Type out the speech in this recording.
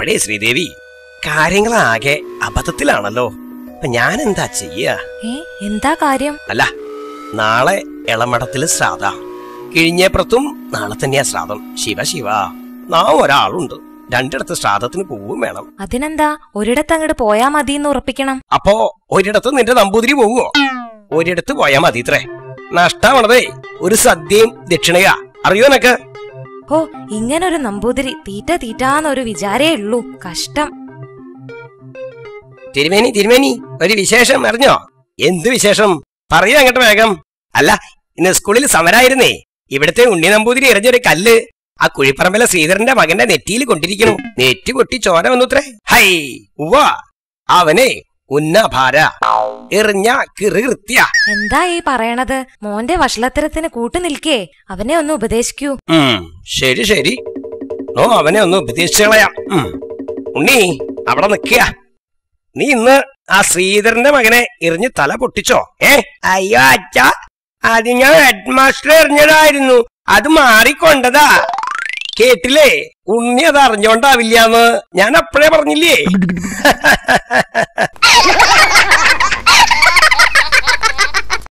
അപ്പോഴേ ശ്രീദേവി കാര്യങ്ങളാകെ അബദ്ധത്തിലാണല്ലോ അപ്പൊ ഞാൻ എന്താ ചെയ്യാ ഏ എന്താ കാര്യം അല്ല നാളെ എളമടത്തില് ശ്രാദ്ധ കിഴിഞ്ഞേപ്പുറത്തും നാളെ തന്നെയാ ശ്രാദ്ധം ശിവ ശിവ നാം ഒരാളുണ്ട് രണ്ടിടത്ത് ശ്രാദ്ധത്തിന് പോവും വേണം അതിനെന്താ ഒരിടത്ത് അങ്ങോട്ട് പോയാ മതിന്ന് ഉറപ്പിക്കണം അപ്പോ ഒരിടത്ത് നിന്റെ നമ്പൂതിരി പോവുമോ ഒരിടത്ത് പോയാ മതി ഇത്രേ നഷ്ടമാണതേ ഒരു സദ്യയും ദക്ഷിണയാ അറിയോ നിനക്ക് ഓ ഇങ്ങനൊരു നമ്പൂതിരി തീറ്റ തീറ്റാന്നൊരു വിചാരേ ഉള്ളൂ കഷ്ടം തിരുമേനി തിരുമേനി ഒരു വിശേഷം അറിഞ്ഞോ എന്ത് വിശേഷം പറയൂ അങ്ങോട്ട് വേഗം അല്ല ഇന്ന് സ്കൂളിൽ സമരായിരുന്നേ ഇവിടുത്തെ ഉണ്ണി നമ്പൂതിരി എറിഞ്ഞൊരു കല്ല് ആ കുഴിപ്പറമ്പിലെ ശ്രീധരന്റെ മകന്റെ നെറ്റിയിൽ കൊണ്ടിരിക്കണു നെറ്റി പൊട്ടി ചോര വന്നുത്രേ ഹൈ ഉവ്വ അവനെ ഉന്നഭാര എറിഞ്ഞ കിറുകൃത്യ എന്താ ഈ പറയണത് മോന്റെ വഷളത്തരത്തിന് കൂട്ടു നിൽക്കേ അവനെ ഒന്ന് ഉപദേശിക്കൂ ഉം, ശരി ശരി ഓ അവനെ ഒന്ന് ഉപദേശിച്ചു കളയാം ഉം. ഉണ്ണി അവിടെ നിക്കുക നീ ഇന്ന് ആ ശ്രീധരന്റെ മകനെ എറിഞ്ഞ് തല പൊട്ടിച്ചോ ഏ അയ്യോ അച്ഛ അത് ഞാൻ ഹെഡ് മാസ്റ്റർ എറിഞ്ഞതായിരുന്നു അത് മാറിക്കൊണ്ടതാ കേട്ടില്ലേ ഉണ്ണി അത് അറിഞ്ഞോണ്ടാവില്ലാന്ന് ഞാൻ അപ്പഴേ പറഞ്ഞില്ലേ